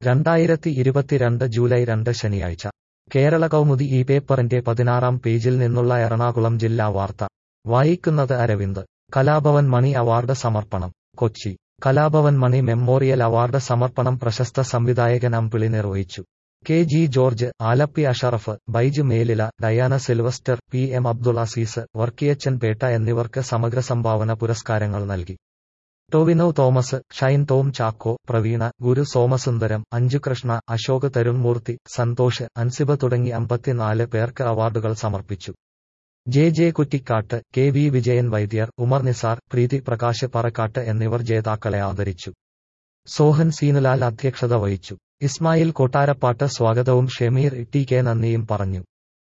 രണ്ടായിരത്തി ഇരുപത്തിരണ്ട് ജൂലൈ രണ്ട് ശനിയാഴ്ച കേരള കൗമുദി ഈ പേപ്പറിന്റെ പതിനാറാം പേജിൽ നിന്നുള്ള എറണാകുളം ജില്ലാ വാർത്ത വായിക്കുന്നത് അരവിന്ദ് കലാഭവൻ മണി അവാർഡ് സമർപ്പണം കൊച്ചി കലാഭവൻ മണി മെമ്മോറിയൽ അവാർഡ് സമർപ്പണം പ്രശസ്ത സംവിധായകൻ അമ്പിളി നിർവഹിച്ചു K G George Alleppey Ashraf Baiju Melila Diana Sylvester P M Abdul Azeez Varkkiyachan Petta എന്നിവർക്ക് സമഗ്ര സംഭാവന പുരസ്കാരങ്ങൾ നൽകി Tovino Thomas Shine Tom Chacko Praveena Guru Somasundaram Anjukrishna Ashok Tharunmoorthy Santhosh Ansiba തുടങ്ങി അമ്പത്തിനാല് പേർക്ക് അവാർഡുകൾ സമർപ്പിച്ചു J J Kuttikkattu K V Vijayan Vaidyar Umar Nisar Preethi Prakash Parakkat എന്നിവർ ജേതാക്കളെ ആദരിച്ചു സോഹൻ സീനുലാൽ അധ്യക്ഷത വഹിച്ചു ഇസ്മായിൽ കൊട്ടാരപ്പാട്ട് സ്വാഗതവും ഷെമീർ ടി കെ നന്ദിയും പറഞ്ഞു